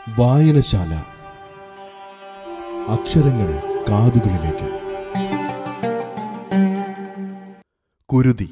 വായനശാല അക്ഷരങ്ങൾ കാതുകളിലേക്ക് കുരുതി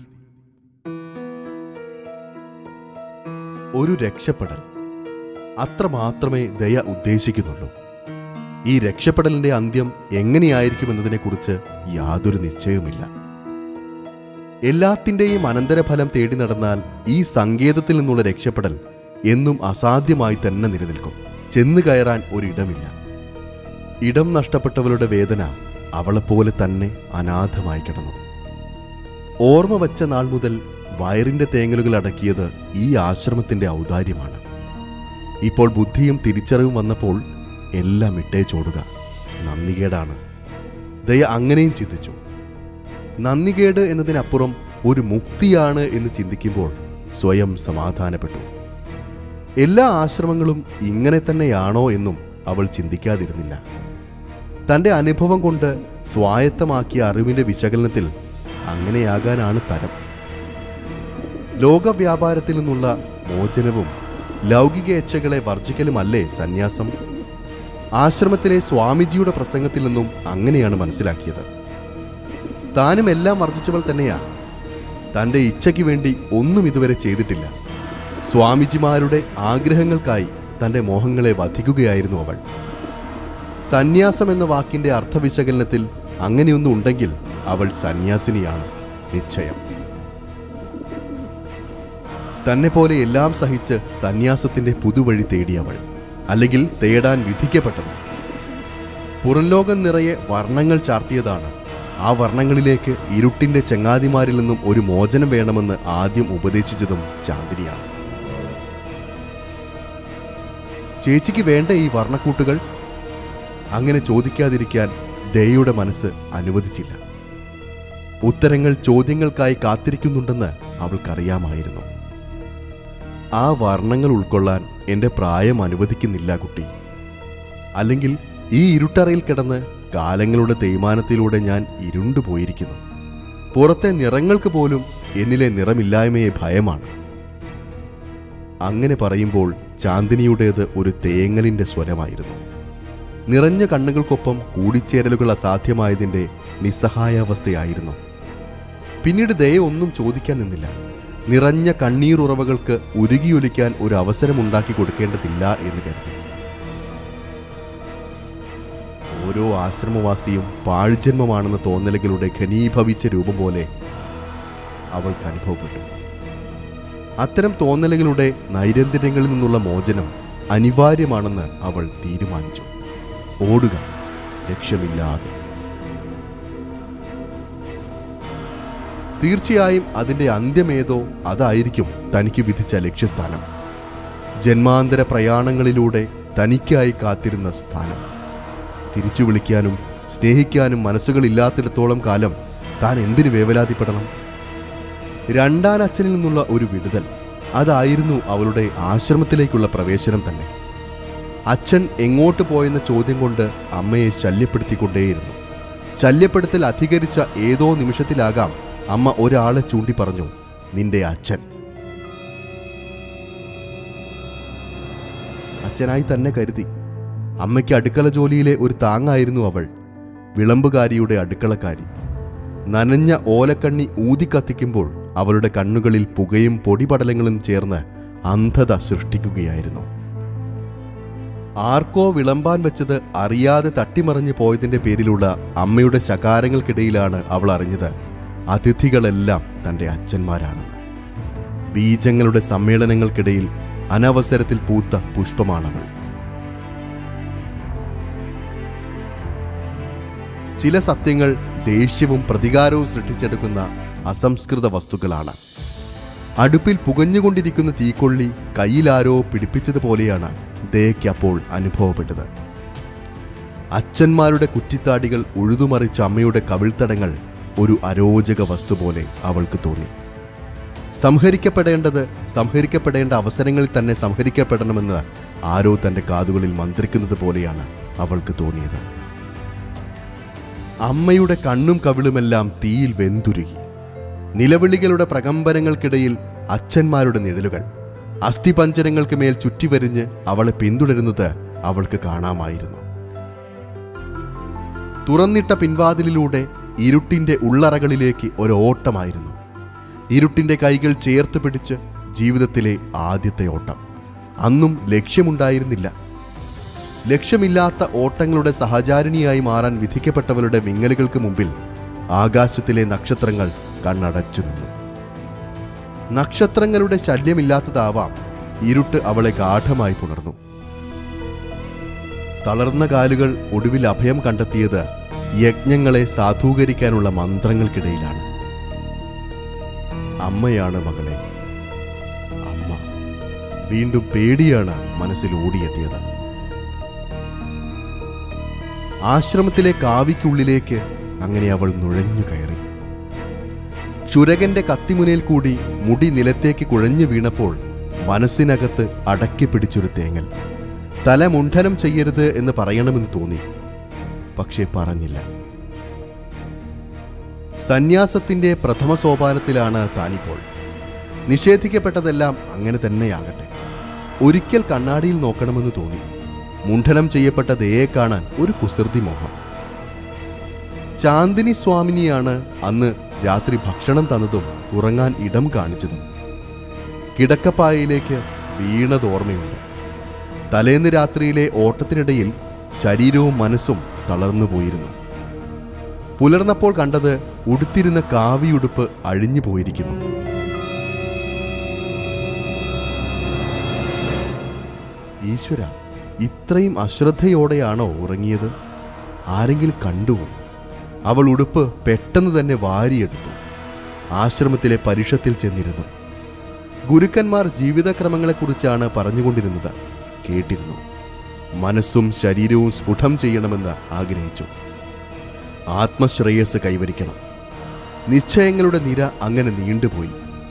ഒരു രക്ഷപ്പെടൽ അത്ര മാത്രമേ ദയ ഉദ്ദേശിക്കുന്നുള്ളൂ ഈ രക്ഷപ്പെടലിന്റെ അന്ത്യം എങ്ങനെയായിരിക്കുമെന്നതിനെക്കുറിച്ച് യാതൊരു നിശ്ചയവുമില്ല എല്ലാത്തിൻ്റെയും അനന്തരഫലം തേടി നടന്നാൽ ഈ സങ്കേതത്തിൽ നിന്നുള്ള രക്ഷപ്പെടൽ എന്നും അസാധ്യമായി തന്നെ നിലനിൽക്കും ചെന്നു കയറാൻ ഒരിടമില്ല ഇടം നഷ്ടപ്പെട്ടവളുടെ വേദന അവളെപ്പോലെ തന്നെ അനാഥമായി കിടന്നു ഓർമ്മ വച്ച നാൾ മുതൽ വയറിന്റെ തേങ്ങലുകൾ അടക്കിയത് ഈ ആശ്രമത്തിന്റെ ഔദാര്യമാണ് ഇപ്പോൾ ബുദ്ധിയും തിരിച്ചറിവും വന്നപ്പോൾ എല്ലാം ഇട്ടേ ചോടുക നന്ദികേടാണ് ദയ അങ്ങനെയും ചിന്തിച്ചു നന്ദികേട് എന്നതിനപ്പുറം ഒരു മുക്തിയാണ് എന്ന് ചിന്തിക്കുമ്പോൾ സ്വയം സമാധാനപ്പെട്ടു എല്ലാ ആശ്രമങ്ങളും ഇങ്ങനെ തന്നെയാണോ എന്നും അവൾ ചിന്തിക്കാതിരുന്നില്ല തന്റെ അനുഭവം കൊണ്ട് സ്വായത്തമാക്കിയ അറിവിന്റെ വിശകലനത്തിൽ അങ്ങനെയാകാനാണ് തരം ലോകവ്യാപാരത്തിൽ നിന്നുള്ള മോചനവും ലൗകിക ഇച്ഛകളെ വർജിക്കലുമല്ലേ സന്യാസം ആശ്രമത്തിലെ സ്വാമിജിയുടെ പ്രസംഗത്തിൽ നിന്നും അങ്ങനെയാണ് മനസ്സിലാക്കിയത് താനും എല്ലാം വർജിച്ചവൾ തന്നെയാ തന്റെ ഇച്ഛയ്ക്ക് വേണ്ടി ഒന്നും ഇതുവരെ ചെയ്തിട്ടില്ല സ്വാമിജിമാരുടെ ആഗ്രഹങ്ങൾക്കായി തന്റെ മോഹങ്ങളെ വധിക്കുകയായിരുന്നു അവൾ സന്യാസം എന്ന വാക്കിന്റെ അർത്ഥവിശകലനത്തിൽ അങ്ങനെയൊന്നും ഉണ്ടെങ്കിൽ അവൾ സന്യാസിനിയാണ് നിശ്ചയം തന്നെ പോലെ എല്ലാം സഹിച്ച് സന്യാസത്തിന്റെ പുതുവഴി തേടിയവൾ അല്ലെങ്കിൽ തേടാൻ വിധിക്കപ്പെട്ടത് പുറംലോകം നിറയെ വർണ്ണങ്ങൾ ചാർത്തിയതാണ് ആ വർണ്ണങ്ങളിലേക്ക് ഇരുട്ടിന്റെ ചങ്ങാതിമാരിൽ നിന്നും ഒരു മോചനം വേണമെന്ന് ആദ്യം ഉപദേശിച്ചതും ചാന്ദിനിയാണ് ചേച്ചിക്ക് വേണ്ട ഈ വർണ്ണക്കൂട്ടുകൾ അങ്ങനെ ചോദിക്കാതിരിക്കാൻ ദയയുടെ മനസ്സ് അനുവദിച്ചില്ല ഉത്തരങ്ങൾ ചോദ്യങ്ങൾക്കായി കാത്തിരിക്കുന്നുണ്ടെന്ന് അവൾക്കറിയാമായിരുന്നു ആ വർണ്ണങ്ങൾ ഉൾക്കൊള്ളാൻ എൻ്റെ പ്രായം അനുവദിക്കുന്നില്ല കുട്ടി അല്ലെങ്കിൽ ഈ ഇരുട്ടറയിൽ കിടന്ന് കാലങ്ങളുടെ തേയ്മാനത്തിലൂടെ ഞാൻ ഇരുണ്ടുപോയിരിക്കുന്നു പുറത്തെ നിറങ്ങൾക്ക് പോലും എന്നിലെ നിറമില്ലായ്മയെ ഭയമാണ് അങ്ങനെ പറയുമ്പോൾ ചാന്ദിനിയുടേത് ഒരു തേങ്ങലിന്റെ സ്വരമായിരുന്നു നിറഞ്ഞ കണ്ണുകൾക്കൊപ്പം കൂടിച്ചേരലുകൾ അസാധ്യമായതിന്റെ നിസ്സഹായാവസ്ഥയായിരുന്നു പിന്നീട് ദയ ഒന്നും ചോദിക്കാൻ നിന്നില്ല നിറഞ്ഞ കണ്ണീറുറവകൾക്ക് ഉരുകിയൊലിക്കാൻ ഒരു അവസരമുണ്ടാക്കി കൊടുക്കേണ്ടതില്ല എന്ന് കരുതി ഓരോ ആശ്രമവാസിയും പാഴ്ജന്മമാണെന്ന തോന്നലുകളുടെ ഘനീഭവിച്ച രൂപം പോലെ അവൾക്ക് അനുഭവപ്പെട്ടു അത്തരം തോന്നലുകളുടെ നൈരന്തര്യങ്ങളിൽ നിന്നുള്ള മോചനം അനിവാര്യമാണെന്ന് അവൾ തീരുമാനിച്ചു ഓടുക ലക്ഷ്യമില്ലാതെ തീർച്ചയായും അതിന്റെ അന്ത്യമേതോ അതായിരിക്കും തനിക്ക് വിധിച്ച ലക്ഷ്യസ്ഥാനം ജന്മാന്തര പ്രയാണങ്ങളിലൂടെ തനിക്കായി കാത്തിരുന്ന സ്ഥാനം തിരിച്ചു വിളിക്കാനും സ്നേഹിക്കാനും മനസ്സുകളില്ലാത്തിടത്തോളം കാലം താൻ എന്തിനു വേവലാതിപ്പെടണം രണ്ടാൻ അച്ഛനിൽ നിന്നുള്ള ഒരു വിടുതൽ അതായിരുന്നു അവളുടെ ആശ്രമത്തിലേക്കുള്ള പ്രവേശനം തന്നെ അച്ഛൻ എങ്ങോട്ട് പോയെന്ന ചോദ്യം കൊണ്ട് അമ്മയെ ശല്യപ്പെടുത്തിക്കൊണ്ടേയിരുന്നു ശല്യപ്പെടുത്തൽ അധികരിച്ച ഏതോ നിമിഷത്തിലാകാം അമ്മ ഒരാളെ ചൂണ്ടി പറഞ്ഞു നിന്റെ അച്ഛൻ അച്ഛനായി തന്നെ കരുതി അമ്മയ്ക്ക് അടുക്കള ജോലിയിലെ ഒരു താങ്ങായിരുന്നു അവൾ വിളമ്പുകാരിയുടെ അടുക്കളക്കാരി നനഞ്ഞ ഓലക്കണ്ണി ഊതിക്കത്തിക്കുമ്പോൾ അവളുടെ കണ്ണുകളിൽ പുകയും പൊടിപടലങ്ങളും ചേർന്ന് അന്ധത സൃഷ്ടിക്കുകയായിരുന്നു ആർക്കോ വിളമ്പാൻ വെച്ചത് അറിയാതെ തട്ടിമറിഞ്ഞു പോയതിന്റെ പേരിലുള്ള അമ്മയുടെ ശകാരങ്ങൾക്കിടയിലാണ് അവൾ അറിഞ്ഞത് അതിഥികളെല്ലാം തന്റെ അച്ഛന്മാരാണെന്ന് ബീജങ്ങളുടെ സമ്മേളനങ്ങൾക്കിടയിൽ അനവസരത്തിൽ പൂത്ത പുഷ്പമാണവൾ ചില സത്യങ്ങൾ ദേഷ്യവും പ്രതികാരവും സൃഷ്ടിച്ചെടുക്കുന്ന അസംസ്കൃത വസ്തുക്കളാണ് അടുപ്പിൽ പുകഞ്ഞുകൊണ്ടിരിക്കുന്ന തീക്കൊള്ളി കയ്യിലാരോ പിടിപ്പിച്ചതുപോലെയാണ് ദയയ്ക്ക് അപ്പോൾ അനുഭവപ്പെട്ടത് അച്ഛന്മാരുടെ കുറ്റിത്താടികൾ ഉഴുതുമറിച്ച അമ്മയുടെ കവിൾത്തടങ്ങൾ ഒരു അരോചക വസ്തു പോലെ അവൾക്ക് തോന്നി സംഹരിക്കപ്പെടേണ്ടത് സംഹരിക്കപ്പെടേണ്ട അവസരങ്ങളിൽ തന്നെ സംഹരിക്കപ്പെടണമെന്ന് ആരോ തന്റെ കാതുകളിൽ മന്ത്രിക്കുന്നത് പോലെയാണ് അവൾക്ക് തോന്നിയത് അമ്മയുടെ കണ്ണും കവിളുമെല്ലാം തീയിൽ വെന്തുരുകി നിലവിളികളുടെ പ്രകമ്പനങ്ങൾക്കിടയിൽ അച്ഛന്മാരുടെ നിഴലുകൾ അസ്ഥിപഞ്ചരങ്ങൾക്ക് മേൽ ചുറ്റിവരിഞ്ഞ് അവളെ പിന്തുടരുന്നത് അവൾക്ക് കാണാമായിരുന്നു തുറന്നിട്ട പിൻവാതിലിലൂടെ ഇരുട്ടിന്റെ ഉള്ളറകളിലേക്ക് ഒരു ഓട്ടമായിരുന്നു ഇരുട്ടിന്റെ കൈകൾ ചേർത്ത് പിടിച്ച് ജീവിതത്തിലെ ആദ്യത്തെ ഓട്ടം അന്നും ലക്ഷ്യമുണ്ടായിരുന്നില്ല ലക്ഷ്യമില്ലാത്ത ഓട്ടങ്ങളുടെ സഹചാരിണിയായി മാറാൻ വിധിക്കപ്പെട്ടവരുടെ വിങ്ങലുകൾക്ക് മുമ്പിൽ ആകാശത്തിലെ നക്ഷത്രങ്ങൾ കണ്ണടച്ചു നിന്നു നക്ഷത്രങ്ങളുടെ ശല്യമില്ലാത്തതാവാം ഇരുട്ട് അവളെ ഗാഠമായി പുണർന്നു തളർന്ന കാലുകൾ ഒടുവിൽ അഭയം കണ്ടെത്തിയത് യജ്ഞങ്ങളെ സാധൂകരിക്കാനുള്ള മന്ത്രങ്ങൾക്കിടയിലാണ് അമ്മയാണ് മകളെ അമ്മ വീണ്ടും പേടിയാണ് മനസ്സിൽ ഓടിയെത്തിയത് ആശ്രമത്തിലെ കാവിക്കുള്ളിലേക്ക് അങ്ങനെ അവൾ നുഴഞ്ഞു കയറി ചുരകന്റെ കത്തിമുനയിൽ കൂടി മുടി നിലത്തേക്ക് കുഴഞ്ഞു വീണപ്പോൾ മനസ്സിനകത്ത് അടക്കി പിടിച്ചൊരു തേങ്ങൽ തല മുണ്ഡനം ചെയ്യരുത് എന്ന് പറയണമെന്ന് തോന്നി പക്ഷേ പറഞ്ഞില്ല സന്യാസത്തിന്റെ പ്രഥമ സോപാനത്തിലാണ് താനിപ്പോൾ നിഷേധിക്കപ്പെട്ടതെല്ലാം അങ്ങനെ തന്നെയാകട്ടെ ഒരിക്കൽ കണ്ണാടിയിൽ നോക്കണമെന്ന് തോന്നി മുണ്ഡനം ചെയ്യപ്പെട്ട ദയെ കാണാൻ ഒരു കുസൃതി മോഹം ചാന്ദിനി സ്വാമിനിയാണ് അന്ന് രാത്രി ഭക്ഷണം തന്നതും ഉറങ്ങാൻ ഇടം കാണിച്ചതും കിടക്കപ്പായയിലേക്ക് വീണത് ഓർമ്മയുണ്ട് തലേന്ന് രാത്രിയിലെ ഓട്ടത്തിനിടയിൽ ശരീരവും മനസ്സും തളർന്നു പോയിരുന്നു പുലർന്നപ്പോൾ കണ്ടത് ഉടുത്തിരുന്ന കാവിയുടുപ്പ് അഴിഞ്ഞു പോയിരിക്കുന്നു ഈശ്വര ഇത്രയും അശ്രദ്ധയോടെയാണോ ഉറങ്ങിയത് ആരെങ്കിലും കണ്ടുവോ അവൾ ഉടുപ്പ് പെട്ടെന്ന് തന്നെ വാരിയെടുത്തു ആശ്രമത്തിലെ പരിഷത്തിൽ ചെന്നിരുന്നു ഗുരുക്കന്മാർ ജീവിതക്രമങ്ങളെക്കുറിച്ചാണ് പറഞ്ഞുകൊണ്ടിരുന്നത് കേട്ടിരുന്നു മനസ്സും ശരീരവും സ്ഫുടം ചെയ്യണമെന്ന് ആഗ്രഹിച്ചു ആത്മശ്രേയസ് കൈവരിക്കണം നിശ്ചയങ്ങളുടെ നിര അങ്ങനെ നീണ്ടുപോയി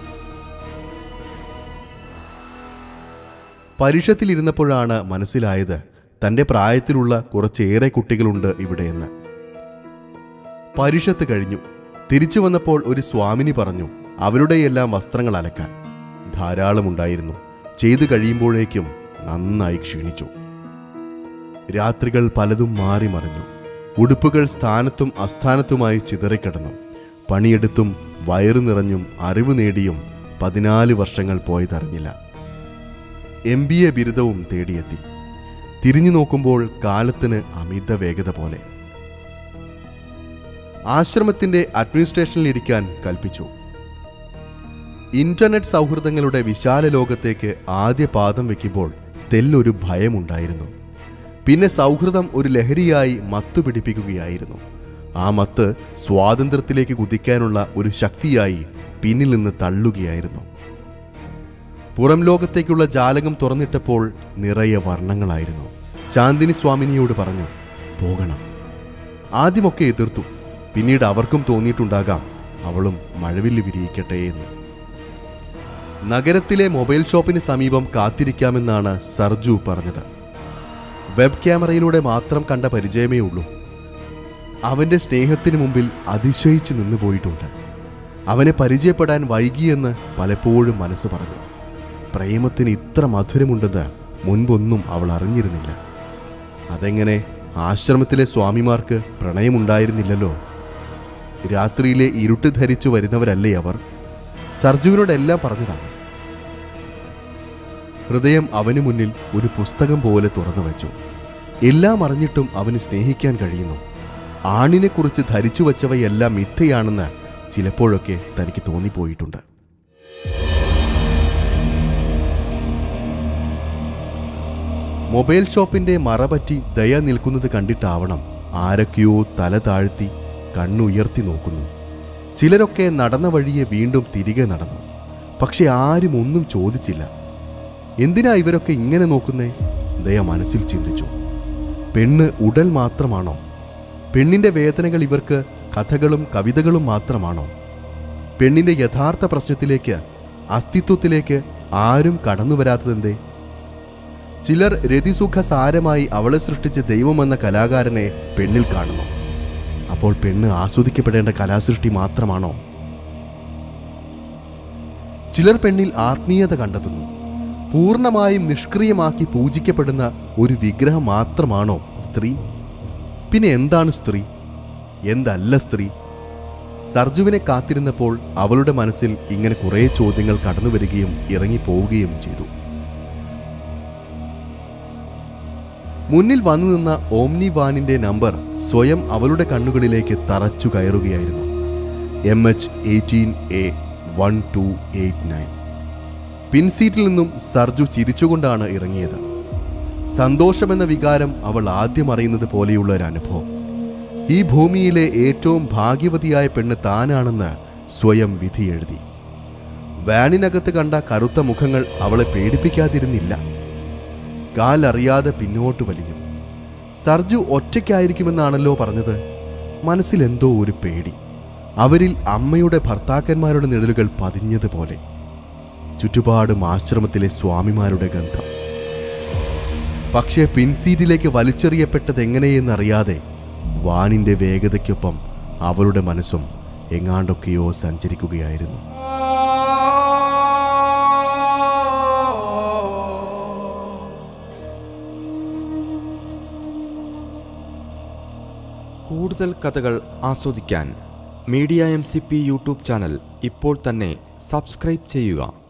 പരിഷത്തിലിരുന്നപ്പോഴാണ് മനസ്സിലായത് തന്റെ പ്രായത്തിലുള്ള കുറച്ചേറെ കുട്ടികളുണ്ട് ഇവിടെയെന്ന് പരിഷത്ത് കഴിഞ്ഞു തിരിച്ചു വന്നപ്പോൾ ഒരു സ്വാമിനി പറഞ്ഞു അവരുടെയെല്ലാം വസ്ത്രങ്ങൾ അലക്കാൻ ധാരാളമുണ്ടായിരുന്നു ചെയ്തു കഴിയുമ്പോഴേക്കും നന്നായി ക്ഷീണിച്ചു രാത്രികൾ പലതും മാറി മറിഞ്ഞു ഉടുപ്പുകൾ സ്ഥാനത്തും അസ്ഥാനത്തുമായി ചിതറിക്കിടന്നു പണിയെടുത്തും വയറു നിറഞ്ഞും അറിവ് നേടിയും പതിനാല് വർഷങ്ങൾ പോയതറിഞ്ഞില്ല എം ബി എ ബിരുദവും തേടിയെത്തി തിരിഞ്ഞു നോക്കുമ്പോൾ കാലത്തിന് അമിത വേഗത പോലെ ആശ്രമത്തിന്റെ അഡ്മിനിസ്ട്രേഷനിൽ ഇരിക്കാൻ കൽപ്പിച്ചു ഇന്റർനെറ്റ് സൗഹൃദങ്ങളുടെ വിശാല ലോകത്തേക്ക് ആദ്യ പാദം വെക്കുമ്പോൾ തെല്ലൊരു ഭയമുണ്ടായിരുന്നു പിന്നെ സൗഹൃദം ഒരു ലഹരിയായി മത്തു പിടിപ്പിക്കുകയായിരുന്നു ആ മത്ത് സ്വാതന്ത്ര്യത്തിലേക്ക് കുതിക്കാനുള്ള ഒരു ശക്തിയായി പിന്നിൽ നിന്ന് തള്ളുകയായിരുന്നു പുറം ലോകത്തേക്കുള്ള ജാലകം തുറന്നിട്ടപ്പോൾ നിറയെ വർണ്ണങ്ങളായിരുന്നു ചാന്ദിനി സ്വാമിനിയോട് പറഞ്ഞു പോകണം ആദ്യമൊക്കെ എതിർത്തു പിന്നീട് അവർക്കും തോന്നിയിട്ടുണ്ടാകാം അവളും മഴവില്ല് വിരിയിക്കട്ടെ എന്ന് നഗരത്തിലെ മൊബൈൽ ഷോപ്പിന് സമീപം കാത്തിരിക്കാമെന്നാണ് സർജു പറഞ്ഞത് വെബ് ക്യാമറയിലൂടെ മാത്രം കണ്ട പരിചയമേ ഉള്ളൂ അവന്റെ സ്നേഹത്തിന് മുമ്പിൽ അതിശയിച്ചു നിന്നു പോയിട്ടുണ്ട് അവനെ പരിചയപ്പെടാൻ വൈകിയെന്ന് പലപ്പോഴും മനസ്സ് പറഞ്ഞു പ്രേമത്തിന് ഇത്ര മധുരമുണ്ടെന്ന് മുൻപൊന്നും അവൾ അറിഞ്ഞിരുന്നില്ല അതെങ്ങനെ ആശ്രമത്തിലെ സ്വാമിമാർക്ക് പ്രണയമുണ്ടായിരുന്നില്ലല്ലോ രാത്രിയിലെ ഇരുട്ട് ധരിച്ചു വരുന്നവരല്ലേ അവർ സർജുവിനോടെല്ലാം പറഞ്ഞതാണ് ഹൃദയം അവന് മുന്നിൽ ഒരു പുസ്തകം പോലെ തുറന്നു വച്ചു എല്ലാം അറിഞ്ഞിട്ടും അവന് സ്നേഹിക്കാൻ കഴിയുന്നു ആണിനെക്കുറിച്ച് ധരിച്ചു വച്ചവയെല്ലാം മിഥ്യയാണെന്ന് ചിലപ്പോഴൊക്കെ തനിക്ക് തോന്നിപ്പോയിട്ടുണ്ട് മൊബൈൽ ഷോപ്പിന്റെ മറപറ്റി ദയ നിൽക്കുന്നത് കണ്ടിട്ടാവണം ആരൊക്കെയോ തല താഴ്ത്തി കണ്ണുയർത്തി നോക്കുന്നു ചിലരൊക്കെ നടന്ന വഴിയെ വീണ്ടും തിരികെ നടന്നു പക്ഷെ ആരും ഒന്നും ചോദിച്ചില്ല എന്തിനാ ഇവരൊക്കെ ഇങ്ങനെ നോക്കുന്നേ ദയ മനസ്സിൽ ചിന്തിച്ചു പെണ്ണ് ഉടൽ മാത്രമാണോ പെണ്ണിന്റെ വേദനകൾ ഇവർക്ക് കഥകളും കവിതകളും മാത്രമാണോ പെണ്ണിന്റെ യഥാർത്ഥ പ്രശ്നത്തിലേക്ക് അസ്തിത്വത്തിലേക്ക് ആരും കടന്നു വരാത്തതെന്തേ ചിലർ രതിസുഖ സാരമായി അവളെ സൃഷ്ടിച്ച ദൈവമെന്ന കലാകാരനെ പെണ്ണിൽ കാണുന്നു അപ്പോൾ പെണ്ണ് ആസ്വദിക്കപ്പെടേണ്ട കലാസൃഷ്ടി മാത്രമാണോ ചിലർ പെണ്ണിൽ ആത്മീയത കണ്ടെത്തുന്നു പൂർണ്ണമായും നിഷ്ക്രിയമാക്കി പൂജിക്കപ്പെടുന്ന ഒരു വിഗ്രഹം മാത്രമാണോ സ്ത്രീ പിന്നെ എന്താണ് സ്ത്രീ എന്തല്ല സ്ത്രീ സർജുവിനെ കാത്തിരുന്നപ്പോൾ അവളുടെ മനസ്സിൽ ഇങ്ങനെ കുറേ ചോദ്യങ്ങൾ കടന്നു വരികയും ഇറങ്ങിപ്പോവുകയും ചെയ്തു മുന്നിൽ വന്നു നിന്ന ഓംനി വാനിന്റെ നമ്പർ സ്വയം അവളുടെ കണ്ണുകളിലേക്ക് തറച്ചു കയറുകയായിരുന്നു M H eighteen A one two eight nine പിൻസീറ്റിൽ നിന്നും സർജു ചിരിച്ചുകൊണ്ടാണ് ഇറങ്ങിയത് സന്തോഷമെന്ന വികാരം അവൾ ആദ്യം അറിയുന്നത് പോലെയുള്ള ഒരു അനുഭവം ഈ ഭൂമിയിലെ ഏറ്റവും ഭാഗ്യവതിയായ പെണ്ണ് താനാണെന്ന് സ്വയം വിധി എഴുതി വാനിനകത്ത് കണ്ട കറുത്ത മുഖങ്ങൾ അവളെ പേടിപ്പിക്കാതിരുന്നില്ല കാലറിയാതെ പിന്നോട്ട് വലിഞ്ഞു സർജു ഒറ്റയ്ക്കായിരിക്കുമെന്നാണല്ലോ പറഞ്ഞത് മനസ്സിൽ എന്തോ ഒരു പേടി അവരിൽ അമ്മയുടെ ഭർത്താക്കന്മാരുടെ നിഴലുകൾ പതിഞ്ഞതുപോലെ ചുറ്റുപാടും ആശ്രമത്തിലെ സ്വാമിമാരുടെ ഗന്ധം പക്ഷേ പിൻസീറ്റിലേക്ക് വലിച്ചെറിയപ്പെട്ടതെങ്ങനെയെന്നറിയാതെ വാനിന്റെ വേഗതയ്ക്കൊപ്പം അവളുടെ മനസ്സും എങ്ങാണ്ടൊക്കെയോ സഞ്ചരിക്കുകയായിരുന്നു കൂടുതൽ കഥകൾ ആസ്വദിക്കാൻ media M C P YouTube channel ഇപ്പോൾ തന്നെ സബ്സ്ക്രൈബ് ചെയ്യുക